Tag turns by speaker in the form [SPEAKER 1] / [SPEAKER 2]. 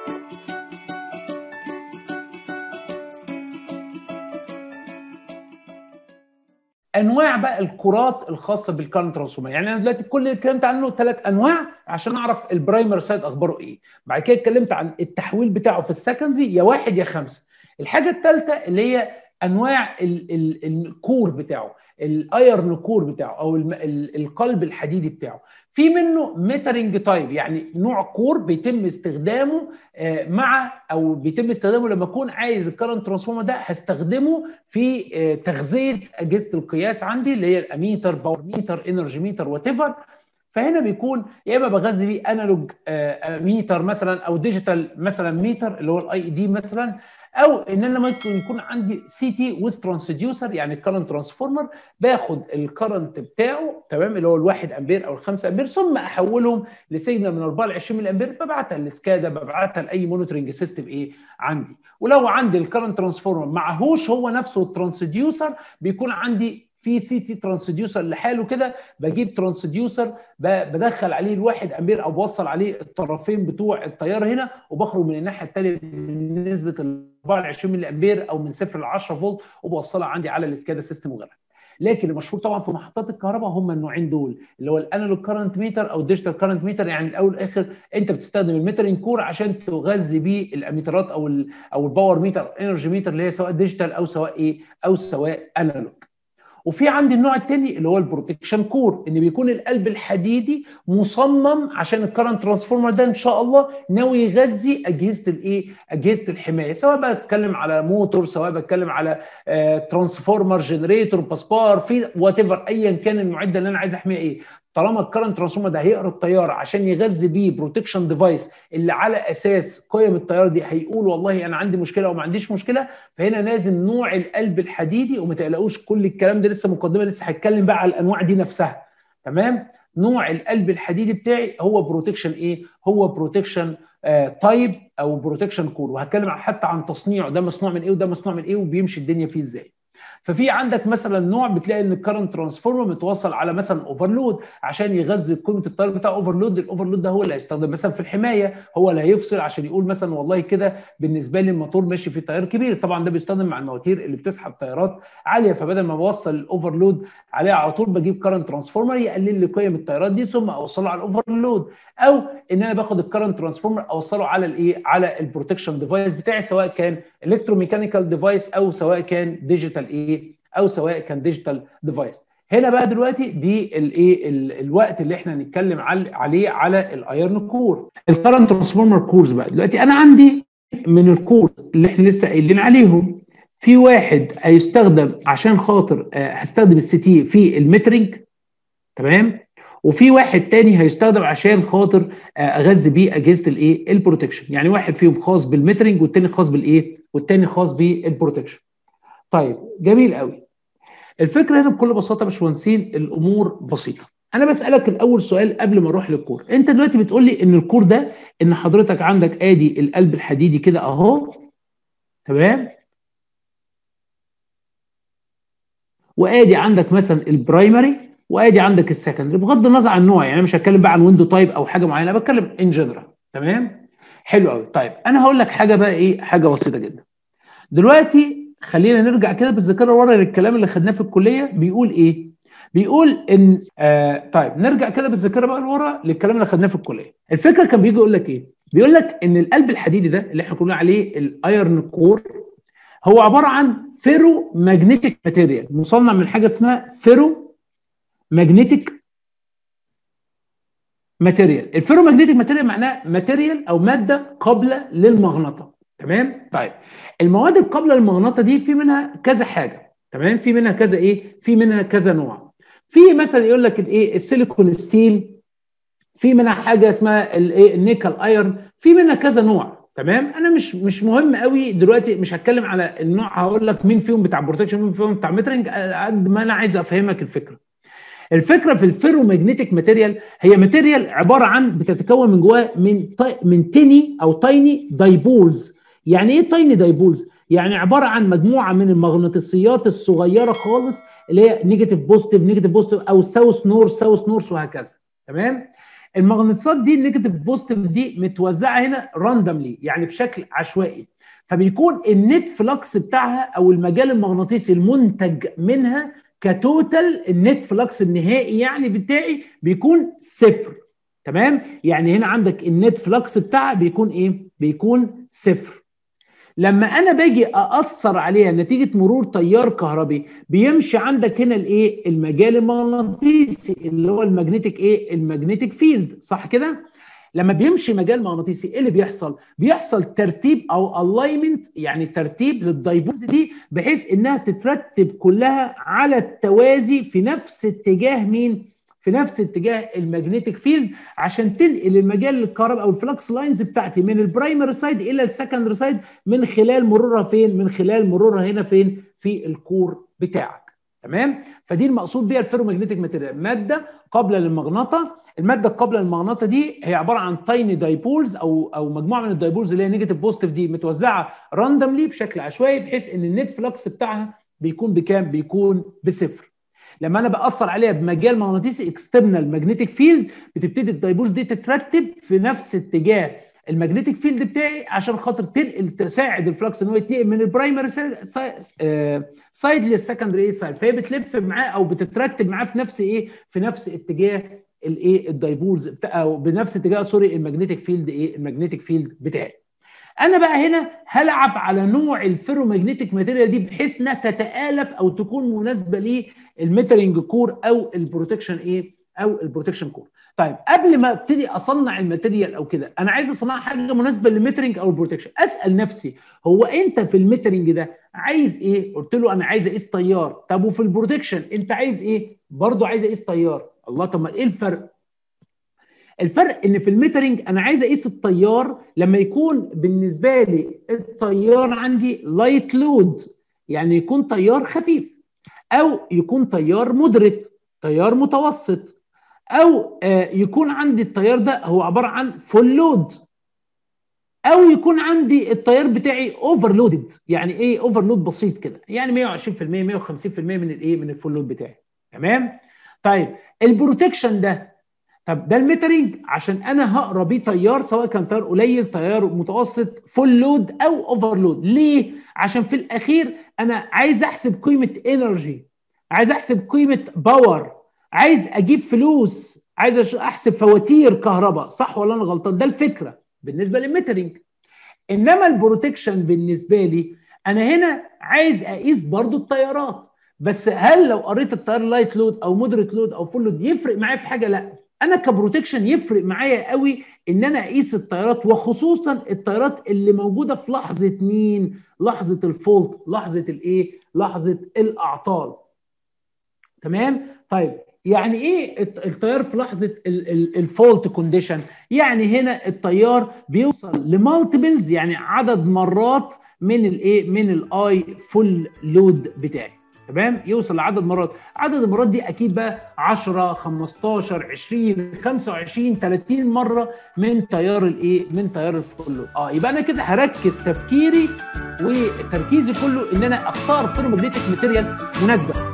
[SPEAKER 1] انواع بقى الكرات الخاصه بالكارنت ترانسفورمر يعني انا دلوقتي كل اللي اتكلمت عنه ثلاث انواع عشان اعرف البرايمر سايد اخباره ايه بعد كده اتكلمت عن التحويل بتاعه في السكندري يا واحد يا خمسه الحاجه الثالثه اللي هي انواع ال ال الكور بتاعه الايرن كور بتاعه او القلب الحديدي بتاعه في منه ميترنج تايب يعني نوع كور بيتم استخدامه مع او بيتم استخدامه لما اكون عايز الكرنت ترانسفورمر ده هستخدمه في تغذيه اجهزه القياس عندي اللي هي الاميتر باور ميتر انرجي ميتر وات ايفر فهنا بيكون يا اما بغذي بيه انالوج ميتر مثلا او ديجيتال مثلا ميتر اللي هو الاي دي مثلا او ان انا ممكن يكون عندي سي تي ويز ترانسديوسر يعني الكرنت ترانسفورمر باخد الكرنت بتاعه تمام اللي هو الواحد امبير او الخمسة امبير ثم احولهم لسيجنال من 4 ل 20 ملي امبير ببعتها للسكادا ببعتها لاي مونيتورنج سيستم ايه عندي ولو عندي الكرنت ترانسفورمر معهوش هو نفسه الترانسديوسر بيكون عندي في سي تي ترانسديوسر لحاله كده بجيب ترانسديوسر بدخل عليه الواحد امبير او بوصل عليه الطرفين بتوع التيار هنا وبخرج من الناحيه الثانيه بنسبه 24 ملي امبير او من صفر ل 10 فولت وبوصلها عندي على الاسكادا سيستم وغيرها لكن المشهور طبعا في محطات الكهرباء هم النوعين دول اللي هو الانالوج كارنت ميتر او الديجيتال كارنت ميتر يعني الاول والاخر انت بتستخدم الميترنج كور عشان تغذي بيه الاميترات او ال او الباور ميتر انرجي ميتر اللي هي سواء ديجيتال او سواء ايه او سواء انالوج وفي عندي النوع الثاني اللي هو البروتكشن كور ان بيكون القلب الحديدي مصمم عشان الكرنت ترانسفورمر ده ان شاء الله ناوي يغذي اجهزه الايه اجهزه الحمايه سواء بتكلم على موتور سواء بتكلم على آه ترانسفورمر جنريتور باسبار في وات ايفر ايا كان المعده اللي انا عايز احميها ايه طالما الكرنت ترانسفورمر ده هيقرا التيار عشان يغذي بيه بروتكشن ديفايس اللي على اساس قيم التيار دي هيقول والله انا عندي مشكله او ما عنديش مشكله فهنا لازم نوع القلب الحديدي وما تقلقوش كل الكلام ده لسه مقدمه لسه هتكلم بقى على الانواع دي نفسها تمام نوع القلب الحديدي بتاعي هو بروتكشن ايه هو بروتكشن تايب او بروتكشن كور وهتكلم حتى عن تصنيعه ده مصنوع من ايه وده مصنوع من ايه وبيمشي الدنيا فيه ازاي ففي عندك مثلا نوع بتلاقي ان الكرنت ترانسفورمر متوصل على مثلا اوفرلود عشان يغذي قيمه التيار بتاع اوفرلود الاوفرلود ده هو اللي هيستخدم مثلا في الحمايه هو اللي هيفصل عشان يقول مثلا والله كده بالنسبه لي الموتور ماشي في تيار كبير طبعا ده بيستخدم مع المواتير اللي بتسحب تيارات عاليه فبدل ما بوصل الاوفرلود عليها على طول بجيب كرنت ترانسفورمر يقلل لي قيم التيارات دي ثم اوصله على الاوفرلود او ان انا باخد الكرنت ترانسفورمر اوصله على الايه على البروتكشن ديفايس بتاعي سواء كان الكتروميكانيكال ديفايس او سواء كان ديجيتال ايه او سواء كان ديجيتال ديفايس هنا بقى دلوقتي دي الايه الوقت اللي احنا هنتكلم عليه على الايرن كور الكرنت ترانسفورمر كورز بقى دلوقتي انا عندي من الكور اللي احنا لسه قايلين عليهم في واحد هيستخدم عشان خاطر هستخدم السي تي في المترنج تمام وفي واحد تاني هيستخدم عشان خاطر اغذي بيه اجهزه الايه البروتكشن يعني واحد فيهم خاص بالمترنج والتاني خاص بالايه والتاني خاص بالبروتكشن طيب جميل قوي الفكره هنا بكل بساطه يا باشمهندسين الامور بسيطه انا بسالك الاول سؤال قبل ما اروح للكور انت دلوقتي بتقول لي ان الكور ده ان حضرتك عندك ادي القلب الحديدي كده اهو تمام وادي عندك مثلا البرايمري وادي عندك السكندري بغض النظر عن النوع يعني انا مش هتكلم بقى عن ويندو تايب او حاجه معينه بتكلم ان جنرال تمام حلو قوي طيب انا هقول لك حاجه بقى ايه حاجه بسيطه جدا دلوقتي خلينا نرجع كده بالذاكره ورا للكلام اللي خدناه في الكليه بيقول ايه بيقول ان آه طيب نرجع كده بالذاكره بقى لورا للكلام اللي خدناه في الكليه الفكره كان بيجي يقول لك ايه بيقول لك ان القلب الحديدي ده اللي احنا كنا عليه الايرن كور هو عباره عن فيرو ماجنتيك ماتيريال مصنع من حاجه اسمها فيرو ماجنتيك ماتيريال الفيرو ماجنتيك ماتيريال معناه ماتيريال او ماده قابله للمغناطه تمام طيب المواد القابله للمغناطه دي في منها كذا حاجه تمام في منها كذا ايه في منها كذا نوع في مثلا يقول لك الايه السيليكون ستيل في منها حاجه اسمها الايه النيكل ايرن في منها كذا نوع تمام انا مش مش مهم قوي دلوقتي مش هتكلم على النوع هقول لك مين فيهم بتاع بروتكشن مين فيهم بتاع مترنج قد ما انا عايز افهمك الفكره الفكره في الفيرو ماجنتيك ماتيريال هي ماتيريال عباره عن بتتكون من جواها من من تيني او تايني دايبولز يعني ايه تايني دايبولز يعني عباره عن مجموعه من المغناطيسيات الصغيره خالص اللي هي نيجاتيف بوزيتيف نيجاتيف بوزيتيف او ساوث نورث ساوث نورث وهكذا تمام المغناطيسات دي النيجاتيف بوزيتيف دي متوزعه هنا راندملي يعني بشكل عشوائي فبيكون النت فلكس بتاعها او المجال المغناطيسي المنتج منها كتوتال النت فلكس النهائي يعني بتاعي بيكون صفر تمام يعني هنا عندك النت فلكس بتاعها بيكون ايه بيكون صفر لما انا باجي ااثر عليها نتيجه مرور تيار كهربي بيمشي عندك هنا الايه المجال المغناطيسي اللي هو المagnetic ايه المagnetic فيلد صح كده لما بيمشي مجال مغناطيسي ايه اللي بيحصل بيحصل ترتيب او الاينمنت يعني ترتيب للدايبولز دي بحيث انها تترتب كلها على التوازي في نفس اتجاه مين في نفس اتجاه المagnetic فيلد عشان تنقل المجال الكهرباء او الفلكس لاينز بتاعتي من البرايمري سايد الى السكندري سايد من خلال مرورها فين من خلال مرورها هنا فين في الكور بتاعك تمام فدي المقصود بيها الفيرومagnetic ماتيريال ماده قابله للمغناطه الماده القابله للمغناطه دي هي عباره عن تايني دايبولز او او مجموعه من الدايبولز اللي هي نيجاتيف بوزيتيف دي متوزعه راندملي بشكل عشوائي بحيث ان النت فلكس بتاعها بيكون بكام بيكون بصفر لما انا باثر عليها بمجال مغناطيسي اكسترنال ماجنتيك فيلد بتبتدي الدايبولز دي تترتب في نفس اتجاه الماجنتيك فيلد بتاعي عشان خاطر تنقل تساعد الفلكس ان هو يتنقل من البرايمري سايد للسكندري سايد فهي بتلف معاه او بتترتب معاه في نفس ايه في نفس اتجاه الايه الدايبولز بتاع او بنفس اتجاه سوري الماجنتيك فيلد ايه الماجنتيك فيلد بتاعي انا بقى هنا هلعب على نوع الفيرومagnetic ماتيريال دي بحيث انها تتالف او تكون مناسبه للميترنج كور او البروتكشن ايه او البروتكشن كور طيب قبل ما ابتدي اصنع الماتيريال او كده انا عايز اصنع حاجه مناسبه للميترنج او البروتكشن اسال نفسي هو انت في الميترنج ده عايز ايه قلت له انا عايز اقيس تيار طب وفي البروتكشن انت عايز ايه برضه عايز اقيس تيار الله طب ما ايه الفرق الفرق ان في الميترنج انا عايز اقيس التيار لما يكون بالنسبه لي التيار عندي لايت لود يعني يكون تيار خفيف او يكون تيار مودريت تيار متوسط او يكون عندي التيار ده هو عباره عن فول لود او يكون عندي التيار بتاعي اوفرلودد يعني ايه اوفرلود بسيط كده يعني 120% 150% من الايه من الفول لود بتاعي تمام طيب البروتكشن ده طب ده الميترنج عشان انا هقرا بيه تيار سواء كان تيار قليل تيار متوسط فول لود او اوفر لود ليه عشان في الاخير انا عايز احسب قيمه انرجي عايز احسب قيمه باور عايز اجيب فلوس عايز احسب فواتير كهرباء صح ولا انا غلطان ده الفكره بالنسبه للميترنج انما البروتكشن بالنسبه لي انا هنا عايز اقيس برضو التيارات بس هل لو قريت التيار لايت لود او مودريت لود او فول لود يفرق معايا في حاجه لا انا كبروتكشن يفرق معايا قوي ان انا اقيس التيارات وخصوصا التيارات اللي موجوده في لحظه مين لحظه الفولت لحظه الايه لحظه الاعطال تمام طيب يعني ايه التيار في لحظه الفولت كونديشن يعني هنا التيار بيوصل لمالتيبلز يعني عدد مرات من الايه من الاي فول لود بتاعي تمام يوصل لعدد مرات عدد المرات دي اكيد بقى 10 15 20 25 30 مره من تيار الايه من تيار الفول اه يبقى انا كده هركز تفكيري وتركيزي كله ان انا اختار فيرمagnetic ماتيريال مناسبه